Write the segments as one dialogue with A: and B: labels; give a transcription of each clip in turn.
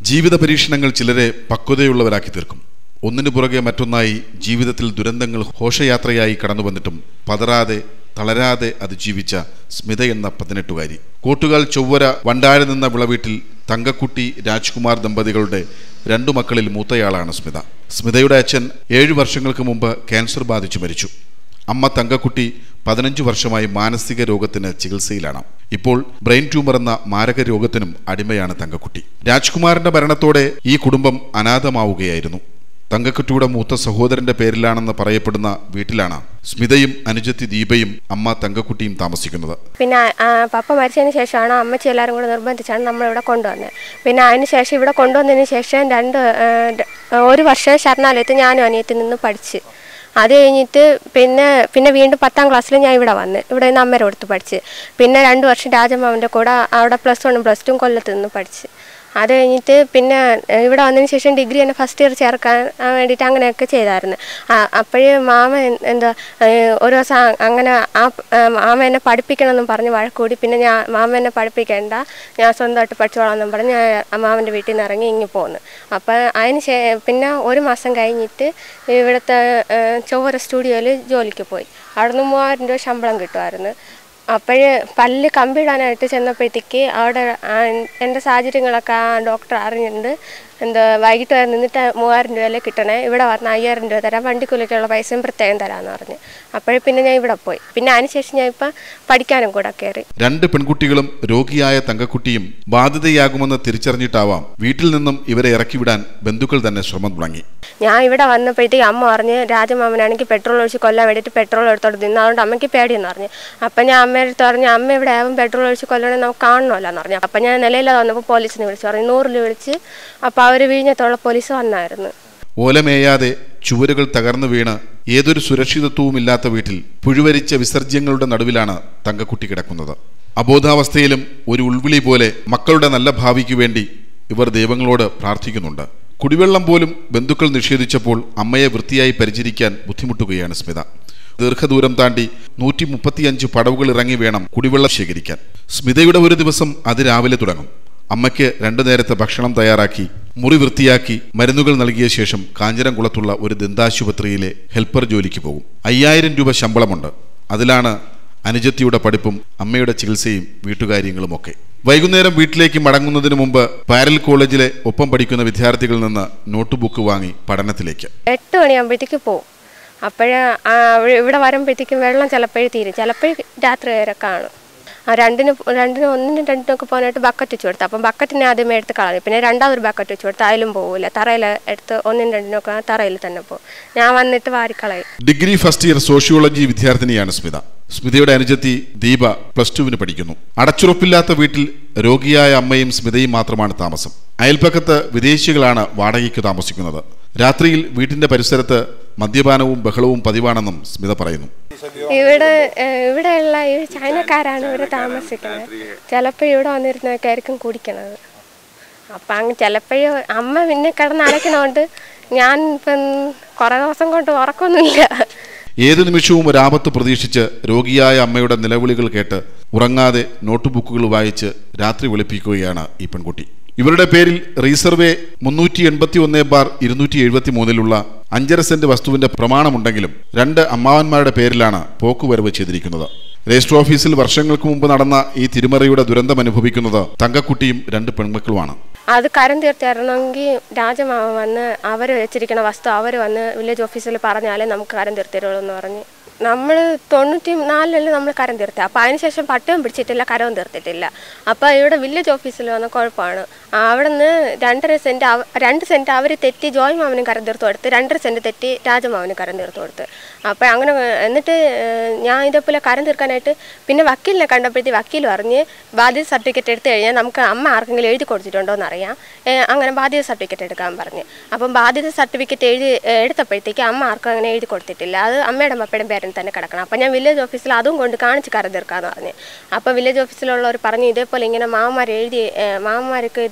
A: ജീവിത പരീക്ഷണങ്ങൾ ചിലരെ പക്വതയുള്ളവരാക്കി തീർക്കും ഒന്നിനു പുറകെ മറ്റൊന്നായി ജീവിതത്തിൽ ദുരന്തങ്ങൾ ഘോഷയാത്രയായി കടന്നു വന്നിട്ടും പതറാതെ തളരാതെ അതിജീവിച്ച സ്മിത എന്ന പതിനെട്ടുകാരി കോട്ടുകാൽ ചൊവ്വര വണ്ടാഴ നിന്ന വിളവീട്ടിൽ തങ്കക്കുട്ടി രാജ്കുമാർ ദമ്പതികളുടെ രണ്ടു മക്കളിൽ മൂത്തയാളാണ് സ്മിത സ്മിതയുടെ അച്ഛൻ ഏഴു വർഷങ്ങൾക്ക് മുമ്പ് ക്യാൻസർ ബാധിച്ചു മരിച്ചു അമ്മ തങ്കക്കുട്ടി പതിനഞ്ച് വർഷമായി മാനസിക രോഗത്തിന് ചികിത്സയിലാണ് ഇപ്പോൾ ബ്രെയിൻ ട്യൂമർ എന്ന മാരക രോഗത്തിനും അടിമയാണ് തങ്കക്കുട്ടി രാജ്കുമാറിന്റെ മരണത്തോടെ ഈ കുടുംബം അനാഥമാവുകയായിരുന്നു തങ്കക്കുട്ടിയുടെ മൂത്ത സഹോദരന്റെ പേരിലാണെന്ന് പറയപ്പെടുന്ന വീട്ടിലാണ് സ്മിതയും അനുജത്തി ദീപയും അമ്മ തങ്കക്കുട്ടിയും താമസിക്കുന്നത്
B: പിന്നെ ആ, പപ്പ മരിച്ചതിന് ശേഷമാണ് അമ്മച്ചി എല്ലാവരും കൂടെ നിർബന്ധിച്ചാണ് നമ്മളിവിടെ കൊണ്ടുവന്നത് പിന്നെ അതിന് ശേഷം ഇവിടെ കൊണ്ടുവന്നതിന് ശേഷം രണ്ട് ആ, ര- ഒരു വർഷം ശരണാലയത്ത് ഞാനും അനിയത്തിൽ നിന്ന് പഠിച്ച് അത് കഴിഞ്ഞിട്ട് പിന്നെ പിന്നെ വീണ്ടും പത്താം ക്ലാസ്സിൽ ഞാൻ ഇവിടെ വന്ന് ഇവിടെ നിന്ന് അമ്മയുടെ അടുത്ത് പഠിച്ച് പിന്നെ രണ്ട് വർഷം രാജമാവൻ്റെ കൂടെ അവിടെ പ്ലസ് വണ്ണും പ്ലസ് ടു കൊല്ലത്ത് നിന്ന് പഠിച്ച് അത് കഴിഞ്ഞിട്ട് പിന്നെ ഏഹ്, ഇവിടെ വന്നതിന് ശേഷം ഡിഗ്രി തന്നെ ഫസ്റ്റ് ഇയർ ചേർക്കാൻ ആ, വേണ്ടിയിട്ട് അങ്ങനെയൊക്കെ ചെയ്തായിരുന്നു അപ്പോഴേ മാമ എൻ- എന്താ ഏഹ്, ഒരു ദിവസം അ- അങ്ങനെ ആ പ- ആ, മാമ എന്നെ പഠിപ്പിക്കണമെന്നും പറഞ്ഞ് വഴക്കൂടി പിന്നെ ഞാൻ മാമ എന്നെ പഠിപ്പിക്കേണ്ട ഞാൻ സ്വന്തമായിട്ട് പഠിച്ചോളാമെന്നും പറഞ്ഞ് ഞാൻ ആ മാമൻ്റെ വീട്ടിൽ നിന്ന് ഇറങ്ങി ഇങ്ങി പോന്നു അപ്പം അതിന് ശേ പിന്നെ ഒരു മാസം കഴിഞ്ഞിട്ട് ഇവിടുത്തെ ഏഹ്, ചൊവ്വര സ്റ്റുഡിയോയിൽ ജോലിക്ക് പോയി അവിടുന്ന് മൂവായിരം രൂപ ശമ്പളം കിട്ടുമായിരുന്നു അപ്പോഴ് പല്ല് കമ്പിടാനായിട്ട് ചെന്നപ്പോഴത്തേക്ക് അവിടെ ആ എൻ്റെ സാഹചര്യങ്ങളൊക്കെ ആ ഡോക്ടർ അറിഞ്ഞിട്ടുണ്ട് എന്താ വൈകിട്ട് വരെ നിന്നിട്ട് മൂവായിരം രൂപയല്ലേ കിട്ടണേ ഇവിടെ വന്ന് അയ്യായിരം രൂപ തരാം വണ്ടിക്കൂലിക്കുള്ള പൈസയും പ്രത്യേകം തരാമെന്ന് പറഞ്ഞു അപ്പോഴേ പിന്നെ ഞാൻ ഇവിടെ പോയി പിന്നെ അതിനുശേഷം ഞാൻ ഇപ്പം പഠിക്കാനും കൂടെ കയറി
A: രണ്ട് പെൺകുട്ടികളും രോഗിയായ തങ്കക്കുട്ടിയും ബാധിതയാകുമെന്ന് തിരിച്ചറിഞ്ഞിട്ടാവാം വീട്ടിൽ നിന്നും ഇവരെ ഇറക്കിവിടാൻ ബന്ധുക്കൾ തന്നെ ശ്രമം തുടങ്ങി
B: ഞാൻ ഇവിടെ വന്നപ്പോഴത്തേക്ക് അമ്മ പറഞ്ഞ് രാജമാമനാണെങ്കിൽ പെട്രോൾ ഒഴിച്ച് കൊല്ലാൻ വേണ്ടിയിട്ട് പെട്രോൾ എടുത്തോട്ട് നിന്ന് അതുകൊണ്ട് അമ്മയ്ക്ക് പേടിയെന്ന് പറഞ്ഞു അപ്പം ഞാൻ അമ്മയുടെ അടുത്ത് പറഞ്ഞു അമ്മ ഇവിടെ ആവും പെട്രോൾ ഒഴിച്ച് കൊല്ലണമെന്ന് നമുക്ക് കാണണമല്ലോ എന്ന് പറഞ്ഞു അപ്പം ഞാൻ നിലയില്ലാതെ വന്നപ്പോൾ പോലീസിനെ വിളിച്ചു പറഞ്ഞു നൂറിൽ വിളിച്ച് അപ്പോൾ അവർ വിഴിഞ്ഞത്തുള്ള പോലീസ് വന്നായിരുന്നു
A: ഓലമേയാതെ ചുവരുകൾ തകർന്നു വീണ് ഏതൊരു സുരക്ഷിതത്വവുമില്ലാത്ത വീട്ടിൽ പുഴുവരിച്ച വിസർജ്യങ്ങളുടെ നടുവിലാണ് തങ്കക്കുട്ടി കിടക്കുന്നത് അബോധാവസ്ഥയിലും ഒരു ഉൾവിളി പോലെ മക്കളുടെ നല്ല ഭാവിക്ക് വേണ്ടി ഇവർ ദൈവങ്ങളോട് പ്രാർത്ഥിക്കുന്നുണ്ട് കുടിവെള്ളം പോലും ബന്ധുക്കൾ നിഷേധിച്ചപ്പോൾ അമ്മയെ വൃത്തിയായി പരിചരിക്കാൻ ബുദ്ധിമുട്ടുകയാണ് സ്മിത ദീർഘദൂരം താണ്ടി നൂറ്റി മുപ്പത്തിയഞ്ച് പടവുകൾ ഇറങ്ങി വേണം കുടിവെള്ളം ശേഖരിക്കാൻ സ്മിതയുടെ ഒരു ദിവസം അതിരാവിലെ തുടങ്ങും അമ്മയ്ക്ക് രണ്ടു നേരത്തെ ഭക്ഷണം തയ്യാറാക്കി മുറി വൃത്തിയാക്കി മരുന്നുകൾ നൽകിയ ശേഷം കാഞ്ഞിരംകുളത്തുള്ള ഒരു ദന്താശുപത്രിയിലെ ഹെൽപ്പർ ജോലിക്ക് പോകും അയ്യായിരം രൂപ ശമ്പളമുണ്ട് അതിലാണ് അനുജത്തിയുടെ പഠിപ്പും അമ്മയുടെ ചികിത്സയും വീട്ടുകാര്യങ്ങളുമൊക്കെ വൈകുന്നേരം വീട്ടിലേക്ക് മടങ്ങുന്നതിന് മുമ്പ് പാരൽ കോളേജിലെ ഒപ്പം പഠിക്കുന്ന വിദ്യാർത്ഥികളിൽ നിന്ന് നോട്ട് ബുക്ക് വാങ്ങി പഠനത്തിലേക്ക്
B: എട്ട് മണിയാകുമ്പോഴത്തേക്ക് പോവും അപ്പോഴ് ഇവിടെ വരുമ്പോഴത്തേക്കും വെള്ളം ചിലപ്പോഴും തീരും ചിലപ്പോൾ രാത്രി വരെ കാണും ആ രണ്ടിന് പോ- രണ്ടിന് ഒന്നിനും രണ്ടിനൊക്കെ പോകാനായിട്ട് ബക്കറ്റ് വെച്ച് കൊടുത്തു അപ്പം ബക്കറ്റിനെ ആദ്യമേ എടുത്ത് കളഞ്ഞു പിന്നെ രണ്ടാമതൊരു ബക്കറ്റ് വെച്ച് കൊടുത്തു അതിലും പോകില്ല തറയിൽ എടുത്ത് ഒന്നിനും രണ്ടിനൊക്കെ തറയിൽ തന്നെ പോകും ഞാൻ വന്നിട്ട് വാരിക്കളയും
A: ഡിഗ്രി ഫസ്റ്റ് ഇയർ സോഷ്യോളജി വിദ്യാർത്ഥിനിയാണ് സ്മിത സ്മിതയുടെ അനുജത്തി ദീപ പ്ലസ് ടുവിന് പഠിക്കുന്നു അടച്ചുറപ്പില്ലാത്ത വീട്ടിൽ രോഗിയായ അമ്മയും സ്മിതയും മാത്രമാണ് താമസം അയൽപ്പക്കത്ത് വിദേശികളാണ് വാടകയ്ക്ക് താമസിക്കുന്നത് രാത്രിയിൽ വീട്ടിന്റെ പരിസരത്ത് മദ്യപാനവും ബഹളവും പതിവാണെന്നും സ്മിത പറയുന്നു
B: ഇവിടെ ഏഹ്, ഇവിടെയുള്ള ഈ ചൈനക്കാരാണ് ഇവിടെ താമസിക്കുന്നത് ചിലപ്പോൾ ഇവിടെ വന്നിരുന്നൊക്കെ ആയിരിക്കും കുടിക്കണത് അപ്പം അങ്ങ് ചിലപ്പോഴും അമ്മ പിന്നെ കിടന്ന് അലക്കണോണ്ട് ഞാൻ ഇപ്പം കുറേ ദിവസം കൊണ്ട് ഉറക്കമൊന്നുമില്ല
A: ഏതു നിമിഷവും ഒരു ആപത്ത് പ്രതീക്ഷിച്ച് രോഗിയായ അമ്മയുടെ നിലവിളികൾ കേട്ട് ഉറങ്ങാതെ നോട്ട് ബുക്കുകൾ വായിച്ച് രാത്രി വെളുപ്പിക്കുകയാണ് ഈ പെൺകുട്ടി ഇവരുടെ പേരിൽ റീസർവേ മുന്നൂറ്റി എൺപത്തി ഒന്ന് ബാർ ഇരുന്നൂറ്റി എഴുപത്തി മൂന്നിലുള്ള അഞ്ചര സെന്റ് വസ്തുവിന്റെ പ്രമാണമുണ്ടെങ്കിലും രണ്ട് അമ്മാവന്മാരുടെ പേരിലാണ് പോക്കുവരവ് ചെയ്തിരിക്കുന്നത് രജിസ്റ്റർ ഓഫീസിൽ വർഷങ്ങൾക്ക് മുമ്പ് നടന്ന ഈ തിരുമറിയുടെ ദുരന്തം അനുഭവിക്കുന്നത് തങ്കക്കുട്ടിയും രണ്ട് പെൺമക്കളുമാണ്
B: അത് കരം തീർത്തിരണമെങ്കിൽ രാജമാവ വന്ന് അവർ വെച്ചിരിക്കുന്ന വസ്തു അവർ വന്ന് വില്ലേജ് ഓഫീസിൽ പറഞ്ഞാലേ നമുക്ക് കരം തീർത്തിരുള്ളൂ എന്ന് പറഞ്ഞ് നമ്മൾ തൊണ്ണൂറ്റി നാലിലല്ലേ നമ്മൾ കരം തീർത്തത് അപ്പോൾ അതിനുശേഷം പട്ടയം പിടിച്ചിട്ടില്ല കരവും തീർത്തിട്ടില്ല അപ്പോൾ ഇവിടെ വില്ലേജ് ഓഫീസിൽ വന്ന കുഴപ്പമാണ് അവിടെ നിന്ന് രണ്ടര സെൻറ്റ് അവ രണ്ട് സെൻറ്റ് അവർ തെറ്റി ജോയ് മാമനും കരം തീർത്ത് കൊടുത്ത് രണ്ടര സെൻറ്റ് തെറ്റി രാജമാവനും കരം തീർത്ത് കൊടുത്ത് അപ്പോൾ അങ്ങനെ എന്നിട്ട് ഏഹ്, ഞാൻ ഇതേപോലെ കരം തീർക്കാനായിട്ട് പിന്നെ വക്കീലിനെ കണ്ടപ്പോഴത്തേക്ക് വക്കീൽ പറഞ്ഞ് ബാധ്യത സർട്ടിഫിക്കറ്റ് എടുത്തു കഴിഞ്ഞാൽ നമുക്ക് അമ്മ ആർക്കെങ്കിലും എഴുതി കൊടുത്തിട്ടുണ്ടോ എന്ന് അറിയാം ഏഹ്, അങ്ങനെ ബാധ്യത സർട്ടിഫിക്കറ്റ് എടുക്കാൻ പറഞ്ഞ് അപ്പം ബാധ്യത സർട്ടിഫിക്കറ്റ് എഴുതി ഏഹ്, എടുത്തപ്പോഴത്തേക്ക് അമ്മ ആർക്കും അങ്ങനെ എഴുതി കൊടുത്തിട്ടില്ല അത് അമ്മയുടെ അപ്പയുടെ പേരിൽ തന്നെ കിടക്കണം അപ്പം ഞാൻ വില്ലേജ് ഓഫീസിൽ അതും കൊണ്ട് കാണിച്ച് കരം തീർക്കാമെന്ന് പറഞ്ഞ് അപ്പോൾ വില്ലേജ് ഓഫീസിലുള്ളവർ പറഞ്ഞു ഇതേപോലെ ഇങ്ങനെ മാമന്മാർ എഴുതി ഏഹ്, മാമന്മാർക്ക് ഇതേപോലെ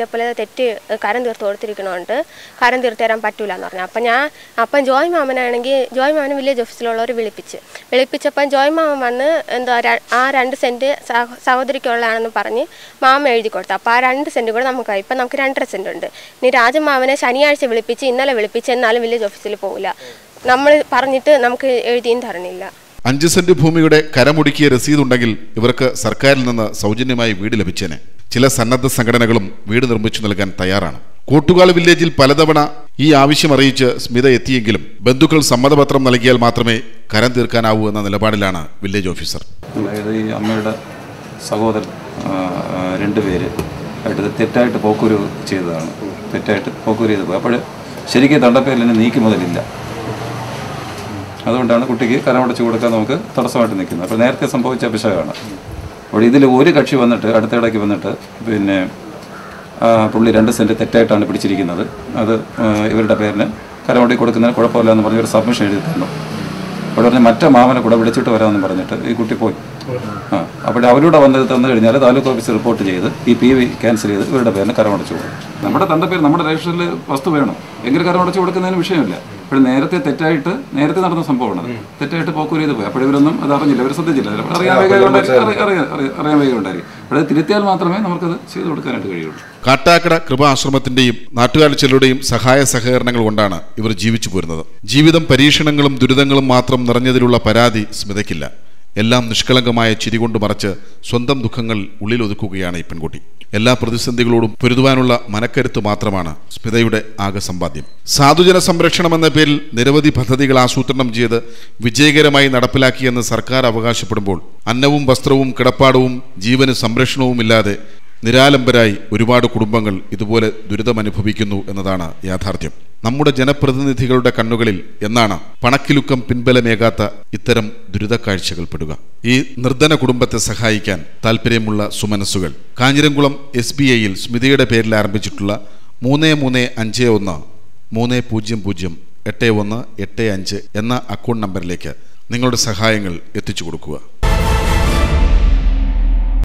B: ഇതേപോലെ തെറ്റ് കരം തീർത്ത് കൊടുത്തിരിക്കണോണ്ട് കരം തീർത്ത് തരാൻ പറ്റൂല എന്ന് പറഞ്ഞു അപ്പം ഞാൻ അപ്പം ജോയ് മാമനാണെങ്കിൽ ജോയ് മാമനെ വില്ലേജ് ഓഫീസിലുള്ളവർ വിളിപ്പിച്ച് വിളിപ്പിച്ചപ്പം ജോയ് മാമൻ വന്ന് എന്താ ര- ആ രണ്ട് സെൻറ്റ് സഹ- സഹോദരിക്കുള്ളതാണെന്ന് പറഞ്ഞ് മാമ എഴുതി കൊടുത്തു അപ്പോൾ ആ രണ്ട് സെൻറ്റ് കൂടെ നമുക്കായി ഇപ്പം നമുക്ക് രണ്ടര സെൻറ്റ് ഉണ്ട് ഇനി രാജമാമനെ ശനിയാഴ്ച വിളിപ്പിച്ച് ഇന്നലെ വിളിപ്പിച്ച് എന്നാലും വില്ലേജ് ഓഫീസിൽ പോകില്ല നമ്മൾ പറഞ്ഞിട്ട് നമുക്ക് എഴുതിയും തരണില്ല
A: അഞ്ച് സെന്റ് ഭൂമിയുടെ കരമുടുക്കിയ രസീതുണ്ടെങ്കിൽ ഇവർക്ക് സർക്കാരിൽ നിന്ന് സൗജന്യമായി വീട് ലഭിച്ചേനെ ചില സന്നദ്ധ സംഘടനകളും വീട് നിർമ്മിച്ചു നൽകാൻ തയ്യാറാണ് കോട്ടുകാൽ വില്ലേജിൽ പലതവണ ഈ ആവശ്യം അറിയിച്ച് സ്മിത എത്തിയെങ്കിലും ബന്ധുക്കൾ സമ്മതപത്രം നൽകിയാൽ മാത്രമേ കരം തീർക്കാനാവൂ എന്ന നിലപാടിലാണ് വില്ലേജ് ഓഫീസർ
C: അതായത് ഈ അമ്മയുടെ സഹോദരൻ ആ, ആ, രണ്ട് പേര് ആയിട്ട് ഇത് തെറ്റായിട്ട് പോക്കൂര് ചെയ്തതാണ് തെറ്റായിട്ട് പോക്കൂര് ചെയ്ത് പോയി അപ്പോൾ ശരിക്കും തണ്ടപ്പേരിൽ തന്നെ നീക്കി മുതലില്ല അതുകൊണ്ടാണ് കുട്ടിക്ക് കരമടച്ച് കൊടുക്കാൻ നമുക്ക് തടസ്സമായിട്ട് നിൽക്കുന്നത് അപ്പോൾ നേരത്തെ സംഭവിച്ച അഭിഷേകമാണ് അപ്പോൾ ഇതിൽ ഒരു കക്ഷി വന്നിട്ട് അടുത്തിടയ്ക്ക് വന്നിട്ട് പിന്നെ ആ, പുള്ളി രണ്ട് സെൻറ്റ് തെറ്റായിട്ടാണ് പിടിച്ചിരിക്കുന്നത് അത് ആ, ഇവരുടെ പേരിന് കരമടി കൊടുക്കുന്നതിന് കുഴപ്പമില്ല എന്ന് പറഞ്ഞ് ഒരു സബ്മിഷൻ എഴുതി തന്നു അപ്പോൾ പറഞ്ഞ് മറ്റേ മാമനെ കൂടെ വിളിച്ചിട്ട് വരാമെന്ന് പറഞ്ഞിട്ട് ഈ കുട്ടി പോയി ആ അപ്പോൾ അവരോട് വന്നത് തന്നു കഴിഞ്ഞാൽ താലൂക്ക് ഓഫീസ് റിപ്പോർട്ട് ചെയ്ത് ഈ പി വി ക്യാൻസൽ ചെയ്ത് ഇവരുടെ പേരിന് കരമടച്ചു കൊടുക്കും നമ്മുടെ തൻ്റെ പേര് നമ്മുടെ രജിസ്റ്ററിൽ വസ്തു വേണം എങ്കിൽ കരമടച്ചു കൊടുക്കുന്നതിന് വിഷയമില്ല അപ്പോൾ നേരത്തെ തെറ്റായിട്ട് നേരത്തെ നടന്ന സംഭവമാണ് തെറ്റായിട്ട് പോക്കൂര് ചെയ്ത് പോയി അപ്പോൾ ഇവരൊന്നും അത് അറിഞ്ഞില്ല ഇവർ ശ്രദ്ധിച്ചില്ല ചിലപ്പോൾ അറിയാൻ വൈകുണ്ടായിരിക്കും അറിയാൻ അറിയാൻ വൈകുണ്ടായിരിക്കും അപ്പോൾ അത് തിരുത്തിയാൽ മാത്രമേ നമുക്കത് ചെയ്തു കൊടുക്കാനായിട്ട് കഴിയുള്ളൂ
A: കാട്ടാക്കട കൃപാശ്രമത്തിന്റെയും നാട്ടുകാർ ചിലരുടെയും സഹായ സഹകരണങ്ങൾ കൊണ്ടാണ് ഇവർ ജീവിച്ചു പോരുന്നത് ജീവിതം പരീക്ഷണങ്ങളും ദുരിതങ്ങളും മാത്രം നിറഞ്ഞതിലുള്ള പരാതി സ്മിതയ്ക്കില്ല എല്ലാം നിഷ്കളങ്കമായ ചിരി കൊണ്ട് മറച്ച് സ്വന്തം ദുഃഖങ്ങൾ ഉള്ളിലൊതുക്കുകയാണ് ഈ പെൺകുട്ടി എല്ലാ പ്രതിസന്ധികളോടും പൊരുതുവാനുള്ള മനക്കരുത്ത് മാത്രമാണ് സ്മിതയുടെ ആകെ സമ്പാദ്യം സാധുജന സംരക്ഷണം എന്ന പേരിൽ നിരവധി പദ്ധതികൾ ആസൂത്രണം ചെയ്ത് വിജയകരമായി നടപ്പിലാക്കിയെന്ന് സർക്കാർ അവകാശപ്പെടുമ്പോൾ അന്നവും വസ്ത്രവും കിടപ്പാടവും ജീവന് സംരക്ഷണവുമില്ലാതെ നിരാലംബരായി ഒരുപാട് കുടുംബങ്ങൾ ഇതുപോലെ ദുരിതമനുഭവിക്കുന്നു എന്നതാണ് യാഥാർത്ഥ്യം നമ്മുടെ ജനപ്രതിനിധികളുടെ കണ്ണുകളിൽ എന്നാണ് പണക്കിലുക്കം പിൻബലമേകാത്ത ഇത്തരം ദുരിതക്കാഴ്ചകൾ പെടുക ഈ നിർധന കുടുംബത്തെ സഹായിക്കാൻ താല്പര്യമുള്ള സുമനസ്സുകൾ കാഞ്ഞിരംകുളം എസ് ബി ഐയിൽ സ്മിതയുടെ പേരിൽ ആരംഭിച്ചിട്ടുള്ള മൂന്ന് മൂന്ന് അഞ്ച് ഒന്ന് മൂന്ന് പൂജ്യം പൂജ്യം എട്ട് ഒന്ന് എട്ട് അഞ്ച് എന്ന അക്കൗണ്ട് നമ്പറിലേക്ക് നിങ്ങളുടെ സഹായങ്ങൾ എത്തിച്ചു കൊടുക്കുക